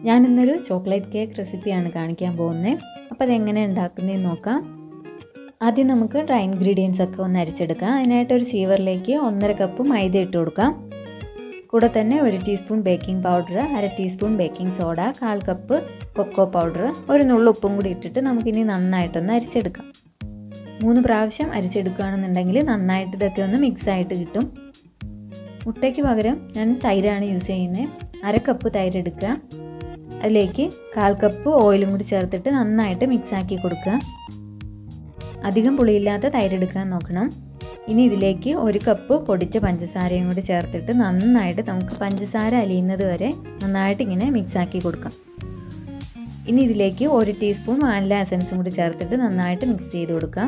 ഞാനിന്നൊരു chocolate cake റെസിപ്പിയാണ് കാണിക്കാൻ പോകുന്നത് അപ്പോൾ അതെങ്ങനെ ഉണ്ടാക്കുന്നതെന്ന് നോക്കാം ആദ്യം നമുക്ക് ഡ്രൈ ഇൻഗ്രീഡിയൻസ് ഒക്കെ ഒന്ന് അരിച്ചെടുക്കാം അതിനായിട്ട് ഒരു സീവറിലേക്ക് ഒന്നര കപ്പ് മൈദ ഇട്ട് കൊടുക്കാം കൂടെ തന്നെ ഒരു ടീസ്പൂൺ ബേക്കിംഗ് പൗഡർ അര ടീസ്പൂൺ ബേക്കിംഗ് സോഡ കാൽ കപ്പ് കൊക്കോ പൗഡർ ഒരു നുള്ളു ഉപ്പും കൂടി ഇട്ടിട്ട് നമുക്കിനി നന്നായിട്ടൊന്ന് അരിച്ചെടുക്കാം മൂന്ന് പ്രാവശ്യം അരിച്ചെടുക്കുകയാണെന്നുണ്ടെങ്കിൽ നന്നായിട്ട് ഇതൊക്കെ ഒന്ന് മിക്സ് ആയിട്ട് കിട്ടും മുട്ടയ്ക്ക് പകരം ഞാൻ തൈരാണ് യൂസ് ചെയ്യുന്നത് അര കപ്പ് തൈര് എടുക്കുക അതിലേക്ക് കാൽ കപ്പ് ഓയിലും കൂടി ചേർത്തിട്ട് നന്നായിട്ട് മിക്സ് ആക്കി കൊടുക്കുക അധികം പുളിയില്ലാത്ത തൈര് എടുക്കാൻ നോക്കണം ഇനി ഇതിലേക്ക് ഒരു കപ്പ് പൊടിച്ച പഞ്ചസാരയും കൂടി ചേർത്തിട്ട് നന്നായിട്ട് നമുക്ക് പഞ്ചസാര അലിയുന്നത് വരെ നന്നായിട്ട് ഇങ്ങനെ മിക്സ് ആക്കി കൊടുക്കാം ഇനി ഇതിലേക്ക് ഒരു ടീസ്പൂൺ വാനില എസൻസും കൂടി ചേർത്തിട്ട് നന്നായിട്ട് മിക്സ് ചെയ്ത് കൊടുക്കാം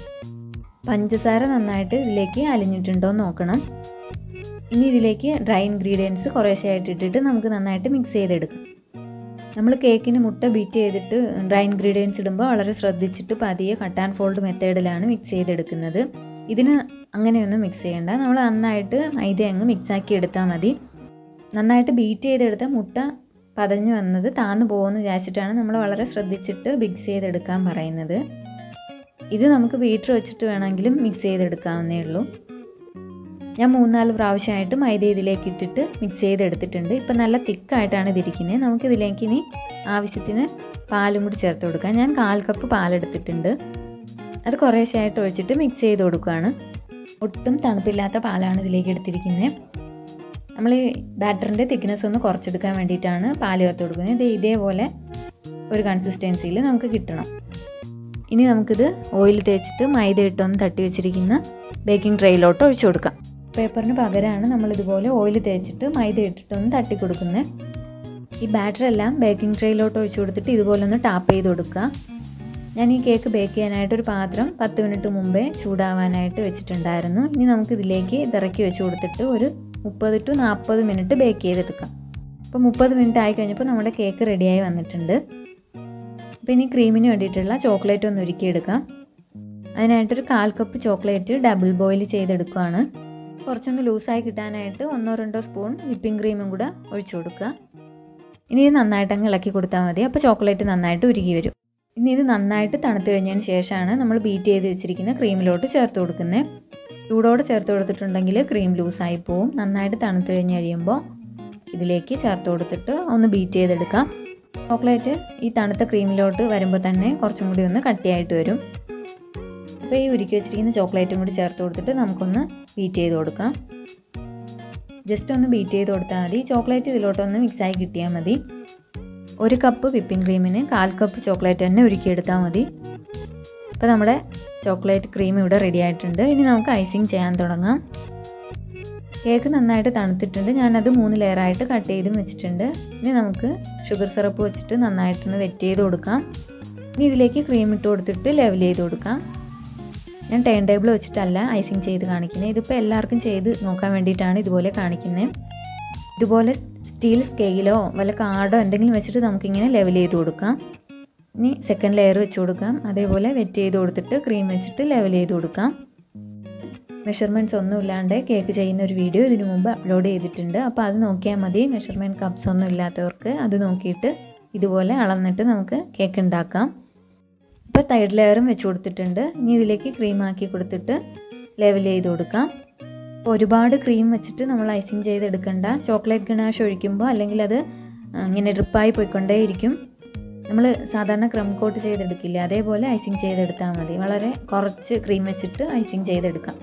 പഞ്ചസാര നന്നായിട്ട് ഇതിലേക്ക് അലിഞ്ഞിട്ടുണ്ടോ എന്ന് നോക്കണം ഇനി ഇതിലേക്ക് ഡ്രൈ ഇൻഗ്രീഡിയൻസ് കുറേശ്ശെയായിട്ട് ഇട്ടിട്ട് നമുക്ക് നന്നായിട്ട് മിക്സ് ചെയ്തെടുക്കാം നമ്മൾ കേക്കിന് മുട്ട ബീറ്റ് ചെയ്തിട്ട് ഡ്രൈ ഇൻഗ്രീഡിയൻസ് ഇടുമ്പോൾ വളരെ ശ്രദ്ധിച്ചിട്ട് പതിയെ കട്ട് ആൻഡ് ഫോൾഡ് മെത്തേഡിലാണ് മിക്സ് ചെയ്തെടുക്കുന്നത് ഇതിന് അങ്ങനെയൊന്നും മിക്സ് ചെയ്യേണ്ട നമ്മൾ നന്നായിട്ട് മൈദ അങ്ങ് മിക്സാക്കി എടുത്താൽ മതി നന്നായിട്ട് ബീറ്റ് ചെയ്തെടുത്ത മുട്ട പതഞ്ഞു വന്നത് താന്നു പോകുമെന്ന് വിചാരിച്ചിട്ടാണ് നമ്മൾ വളരെ ശ്രദ്ധിച്ചിട്ട് മിക്സ് ചെയ്തെടുക്കാൻ പറയുന്നത് ഇത് നമുക്ക് ബീറ്റർ വെച്ചിട്ട് വേണമെങ്കിലും മിക്സ് ചെയ്തെടുക്കാവുന്നേ ഉള്ളൂ ഞാൻ മൂന്നാല് പ്രാവശ്യമായിട്ട് മൈദ ഇതിലേക്ക് ഇട്ടിട്ട് മിക്സ് ചെയ്തെടുത്തിട്ടുണ്ട് ഇപ്പം നല്ല തിക്കായിട്ടാണ് ഇതിരിക്കുന്നത് നമുക്കിതിലേക്ക് ഇനി ആവശ്യത്തിന് പാലും കൂടി ചേർത്ത് കൊടുക്കാം ഞാൻ കാൽ കപ്പ് പാലെടുത്തിട്ടുണ്ട് അത് കുറേശ്ശെയായിട്ട് ഒഴിച്ചിട്ട് മിക്സ് ചെയ്ത് കൊടുക്കുകയാണ് ഒട്ടും തണുപ്പില്ലാത്ത പാലാണ് ഇതിലേക്ക് എടുത്തിരിക്കുന്നത് നമ്മൾ ഈ ബാറ്ററിൻ്റെ തിക്നെസ് ഒന്ന് കുറച്ചെടുക്കാൻ വേണ്ടിയിട്ടാണ് പാല് ചേർത്ത് കൊടുക്കുന്നത് ഇത് ഇതേപോലെ ഒരു കൺസിസ്റ്റൻസിയിൽ നമുക്ക് കിട്ടണം ഇനി നമുക്കിത് ഓയിൽ തേച്ചിട്ട് മൈദ ഇട്ടൊന്ന് തട്ടി വെച്ചിരിക്കുന്ന ബേക്കിംഗ് ട്രേയിലോട്ട് ഒഴിച്ചു കൊടുക്കാം പേപ്പറിന് പകരമാണ് നമ്മൾ ഇതുപോലെ ഓയിൽ തേച്ചിട്ട് മൈദ ഇട്ടിട്ടൊന്ന് തട്ടി കൊടുക്കുന്നത് ഈ ബാറ്ററെല്ലാം ബേക്കിംഗ് ട്രേയിലോട്ട് ഒഴിച്ചു കൊടുത്തിട്ട് ഇതുപോലെ ഒന്ന് ടാപ്പ് ചെയ്ത് കൊടുക്കുക ഞാൻ ഈ കേക്ക് ബേക്ക് ചെയ്യാനായിട്ട് ഒരു പാത്രം പത്ത് മിനിറ്റ് മുമ്പേ ചൂടാവാനായിട്ട് വെച്ചിട്ടുണ്ടായിരുന്നു ഇനി നമുക്ക് ഇതിലേക്ക് ഇതിറക്കി വെച്ച് കൊടുത്തിട്ട് ഒരു മുപ്പത് ടു നാൽപ്പത് മിനിറ്റ് ബേക്ക് ചെയ്തെടുക്കാം അപ്പോൾ മുപ്പത് മിനിറ്റ് ആയി കഴിഞ്ഞപ്പോൾ നമ്മുടെ കേക്ക് റെഡിയായി വന്നിട്ടുണ്ട് അപ്പോൾ ഇനി ക്രീമിന് വേണ്ടിയിട്ടുള്ള ചോക്ലേറ്റ് ഒന്ന് ഒരുക്കിയെടുക്കാം അതിനായിട്ടൊരു കാൽ കപ്പ് ചോക്ലേറ്റ് ഡബിൾ ബോയിൽ ചെയ്തെടുക്കുകയാണ് കുറച്ചൊന്ന് ലൂസായി കിട്ടാനായിട്ട് ഒന്നോ രണ്ടോ സ്പൂൺ വിപ്പിംഗ് ക്രീമും കൂടെ ഒഴിച്ചു കൊടുക്കുക ഇനി ഇത് നന്നായിട്ട് അങ്ങ് ഇളക്കി കൊടുത്താൽ മതി അപ്പോൾ ചോക്ലേറ്റ് നന്നായിട്ട് ഉരുകി വരും ഇനി ഇത് നന്നായിട്ട് തണുത്ത് കഴിഞ്ഞതിന് ശേഷമാണ് നമ്മൾ ബീറ്റ് ചെയ്ത് വെച്ചിരിക്കുന്ന ക്രീമിലോട്ട് ചേർത്ത് കൊടുക്കുന്നത് ചൂടോടെ ചേർത്ത് കൊടുത്തിട്ടുണ്ടെങ്കിൽ ക്രീം ലൂസായി പോവും നന്നായിട്ട് തണുത്ത് കഴിഞ്ഞ് കഴിയുമ്പോൾ ഇതിലേക്ക് ചേർത്ത് കൊടുത്തിട്ട് ഒന്ന് ബീറ്റ് ചെയ്തെടുക്കാം ചോക്ലേറ്റ് ഈ തണുത്ത ക്രീമിലോട്ട് വരുമ്പോൾ തന്നെ കുറച്ചും കൂടി ഒന്ന് കട്ടിയായിട്ട് വരും അപ്പോൾ ഈ ഉരുക്കി വെച്ചിരിക്കുന്ന ചോക്ലേറ്റും കൂടി ചേർത്ത് കൊടുത്തിട്ട് നമുക്കൊന്ന് ബീറ്റ് ചെയ്ത് കൊടുക്കാം ജസ്റ്റ് ഒന്ന് ബീറ്റ് ചെയ്ത് കൊടുത്താൽ മതി ചോക്ലേറ്റ് ഇതിലോട്ടൊന്ന് മിക്സായി കിട്ടിയാൽ മതി ഒരു കപ്പ് വിപ്പിംഗ് ക്രീമിന് കാൽ കപ്പ് ചോക്ലേറ്റ് തന്നെ ഉരുക്കിയെടുത്താൽ മതി അപ്പോൾ നമ്മുടെ ചോക്ലേറ്റ് ക്രീം ഇവിടെ റെഡി ആയിട്ടുണ്ട് ഇനി നമുക്ക് ഐസിങ് ചെയ്യാൻ തുടങ്ങാം കേക്ക് നന്നായിട്ട് തണുത്തിട്ടുണ്ട് ഞാനത് മൂന്ന് ലെയറായിട്ട് കട്ട് ചെയ്തും വെച്ചിട്ടുണ്ട് ഇനി നമുക്ക് ഷുഗർ സിറപ്പ് വെച്ചിട്ട് നന്നായിട്ടൊന്ന് വെറ്റ് ചെയ്ത് കൊടുക്കാം ഇനി ഇതിലേക്ക് ക്രീം ഇട്ട് കൊടുത്തിട്ട് ലെവൽ ചെയ്ത് കൊടുക്കാം ഞാൻ ടേൺ ടേബിൾ വെച്ചിട്ടല്ല ഐസിങ് ചെയ്ത് കാണിക്കുന്നത് ഇതിപ്പോൾ എല്ലാവർക്കും ചെയ്ത് നോക്കാൻ വേണ്ടിയിട്ടാണ് ഇതുപോലെ കാണിക്കുന്നത് ഇതുപോലെ സ്റ്റീൽ സ്കെയിലോ വല്ല കാർഡോ എന്തെങ്കിലും വെച്ചിട്ട് നമുക്കിങ്ങനെ ലെവൽ ചെയ്ത് കൊടുക്കാം ഇനി സെക്കൻഡ് ലെയർ വെച്ച് കൊടുക്കാം അതേപോലെ വെറ്റ് ചെയ്ത് കൊടുത്തിട്ട് ക്രീം വെച്ചിട്ട് ലെവൽ ചെയ്ത് കൊടുക്കാം മെഷർമെൻറ്റ്സ് ഒന്നും ഇല്ലാണ്ട് കേക്ക് ചെയ്യുന്ന ഒരു വീഡിയോ ഇതിനു മുമ്പ് അപ്ലോഡ് ചെയ്തിട്ടുണ്ട് അപ്പോൾ അത് നോക്കിയാൽ മതി മെഷർമെൻറ്റ് കപ്സ് ഒന്നും ഇല്ലാത്തവർക്ക് അത് നോക്കിയിട്ട് ഇതുപോലെ അളന്നിട്ട് നമുക്ക് കേക്ക് ഉണ്ടാക്കാം ഇപ്പോൾ തൈഡ് ലെയറും വെച്ച് കൊടുത്തിട്ടുണ്ട് ഇനി ഇതിലേക്ക് ക്രീം ആക്കി കൊടുത്തിട്ട് ലെവൽ ചെയ്ത് കൊടുക്കാം ഒരുപാട് ക്രീം വെച്ചിട്ട് നമ്മൾ ഐസിങ് ചെയ്തെടുക്കണ്ട ചോക്ലേറ്റ് ഗണാഷ് ഒഴിക്കുമ്പോൾ അല്ലെങ്കിൽ അത് ഇങ്ങനെ ഡ്രിപ്പായി പോയിക്കൊണ്ടേയിരിക്കും നമ്മൾ സാധാരണ ക്രം കോട്ട് ചെയ്തെടുക്കില്ല അതേപോലെ ഐസിങ് ചെയ്തെടുത്താൽ മതി വളരെ കുറച്ച് ക്രീം വെച്ചിട്ട് ഐസിങ് ചെയ്തെടുക്കാം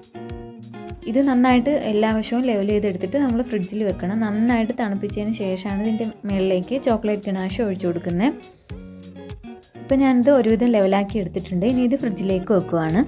ഇത് നന്നായിട്ട് എല്ലാ വശവും ലെവൽ ചെയ്തെടുത്തിട്ട് നമ്മൾ ഫ്രിഡ്ജിൽ വെക്കണം നന്നായിട്ട് തണുപ്പിച്ചതിന് ശേഷമാണ് ഇതിൻ്റെ മുകളിലേക്ക് ചോക്ലേറ്റ് ഗണാഷ് ഒഴിച്ചു കൊടുക്കുന്നത് ഇപ്പം ഞാനിത് ഒരുവിധം ലെവലാക്കി എടുത്തിട്ടുണ്ട് ഇനി ഇത് ഫ്രിഡ്ജിലേക്ക് വെക്കുവാണ്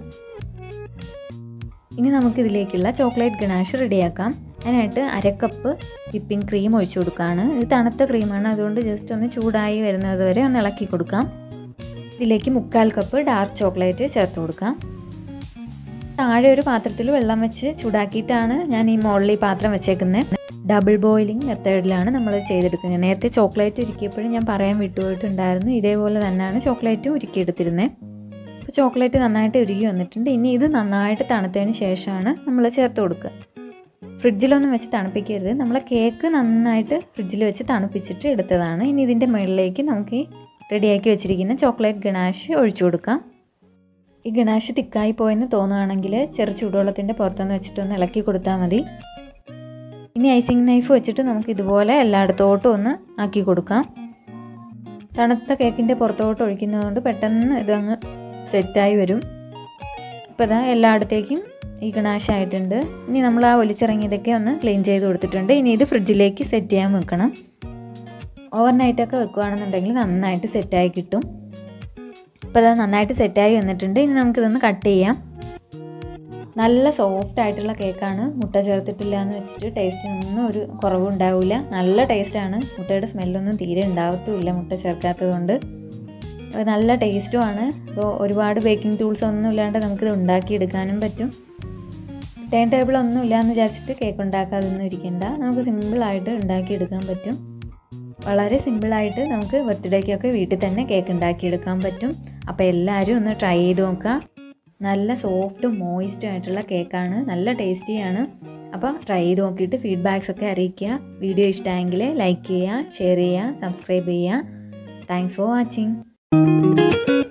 ഇനി നമുക്കിതിലേക്കുള്ള ചോക്ലേറ്റ് ഗണാഷ് റെഡിയാക്കാം അതിനായിട്ട് അരക്കപ്പ് വിപ്പിംഗ് ക്രീം ഒഴിച്ചു കൊടുക്കുകയാണ് ഇത് തണുത്ത ക്രീമാണ് അതുകൊണ്ട് ജസ്റ്റ് ഒന്ന് ചൂടായി വരുന്നത് വരെ ഒന്ന് ഇളക്കി കൊടുക്കാം ഇതിലേക്ക് മുക്കാൽ കപ്പ് ഡാർക്ക് ചോക്ലേറ്റ് ചേർത്ത് കൊടുക്കാം താഴെ ഒരു പാത്രത്തിൽ വെള്ളം വെച്ച് ചൂടാക്കിയിട്ടാണ് ഞാൻ ഈ മുകളിൽ ഈ പാത്രം വെച്ചേക്കുന്നത് ഡബിൾ ബോയിലിംഗ് മെത്തേഡിലാണ് നമ്മൾ ചെയ്തെടുക്കുന്നത് നേരത്തെ ചോക്ലേറ്റ് ഉരുക്കിയപ്പോഴും ഞാൻ പറയാൻ വിട്ടുപോയിട്ടുണ്ടായിരുന്നു ഇതേപോലെ തന്നെയാണ് ചോക്ലേറ്റ് ഉരുക്കിയെടുത്തിരുന്നത് അപ്പോൾ ചോക്ലേറ്റ് നന്നായിട്ട് ഉരുകി വന്നിട്ടുണ്ട് ഇനി ഇത് നന്നായിട്ട് തണുത്തതിന് ശേഷമാണ് നമ്മൾ ചേർത്ത് കൊടുക്കുക ഫ്രിഡ്ജിലൊന്നും വെച്ച് തണുപ്പിക്കരുത് നമ്മളെ കേക്ക് നന്നായിട്ട് ഫ്രിഡ്ജിൽ വെച്ച് തണുപ്പിച്ചിട്ട് എടുത്തതാണ് ഇനി ഇതിൻ്റെ മുകളിലേക്ക് നമുക്ക് ഈ റെഡിയാക്കി വെച്ചിരിക്കുന്ന ചോക്ലേറ്റ് ഗണാഷ് ഒഴിച്ചു കൊടുക്കാം ഈ ഗണാഷ് തിക്കായി പോയെന്ന് തോന്നുകയാണെങ്കിൽ ചെറു ചൂടുവെള്ളത്തിൻ്റെ പുറത്തുനിന്ന് വെച്ചിട്ടൊന്ന് ഇളക്കി കൊടുത്താൽ മതി ഇനി ഐസിങ് നൈഫ് വെച്ചിട്ട് നമുക്ക് ഇതുപോലെ എല്ലായിടത്തോട്ടും ഒന്ന് ആക്കി കൊടുക്കാം തണുത്ത കേക്കിൻ്റെ പുറത്തോട്ട് ഒഴിക്കുന്നതുകൊണ്ട് പെട്ടെന്ന് ഇതങ്ങ് സെറ്റായി വരും ഇപ്പോൾ ഇതാ എല്ലായിടത്തേക്കും ഈ ഗണാശായിട്ടുണ്ട് ഇനി നമ്മൾ ആ ഒലിച്ചിറങ്ങിയതൊക്കെ ഒന്ന് ക്ലീൻ ചെയ്ത് കൊടുത്തിട്ടുണ്ട് ഇനി ഇത് ഫ്രിഡ്ജിലേക്ക് സെറ്റ് ചെയ്യാൻ വെക്കണം ഓവർനൈറ്റൊക്കെ വെക്കുകയാണെന്നുണ്ടെങ്കിൽ നന്നായിട്ട് സെറ്റായി കിട്ടും ഇപ്പോൾ അത് നന്നായിട്ട് സെറ്റായി വന്നിട്ടുണ്ട് ഇനി നമുക്കിതൊന്ന് കട്ട് ചെയ്യാം നല്ല സോഫ്റ്റ് ആയിട്ടുള്ള കേക്കാണ് മുട്ട ചേർത്തിട്ടില്ല എന്ന് വെച്ചിട്ട് ടേസ്റ്റിനൊന്നും ഒരു കുറവും ഉണ്ടാവില്ല നല്ല ടേസ്റ്റാണ് മുട്ടയുടെ സ്മെല്ലൊന്നും തീരെ ഉണ്ടാവത്തുമില്ല മുട്ട ചേർക്കാത്തത് നല്ല ടേസ്റ്റുമാണ് അപ്പോൾ ഒരുപാട് ബേക്കിംഗ് ടൂൾസ് ഒന്നും ഇല്ലാണ്ട് നമുക്കിത് ഉണ്ടാക്കിയെടുക്കാനും പറ്റും ടേൺ ടേബിൾ ഒന്നും ഇല്ലയെന്ന് വിചാരിച്ചിട്ട് കേക്ക് ഉണ്ടാക്കാതൊന്നും ഇരിക്കണ്ട നമുക്ക് സിമ്പിളായിട്ട് ഉണ്ടാക്കിയെടുക്കാൻ പറ്റും വളരെ സിമ്പിളായിട്ട് നമുക്ക് ബർത്ത്ഡേക്കൊക്കെ വീട്ടിൽ തന്നെ കേക്ക് ഉണ്ടാക്കിയെടുക്കാൻ പറ്റും അപ്പോൾ എല്ലാവരും ഒന്ന് ട്രൈ ചെയ്ത് നോക്കുക നല്ല സോഫ്റ്റും മോയിസ്റ്റും ആയിട്ടുള്ള കേക്കാണ് നല്ല ടേസ്റ്റിയാണ് അപ്പോൾ ട്രൈ ചെയ്ത് നോക്കിയിട്ട് ഫീഡ്ബാക്സ് ഒക്കെ അറിയിക്കുക വീഡിയോ ഇഷ്ടമായെങ്കിൽ ലൈക്ക് ചെയ്യുക ഷെയർ ചെയ്യുക സബ്സ്ക്രൈബ് ചെയ്യുക താങ്ക്സ് ഫോർ വാച്ചിങ്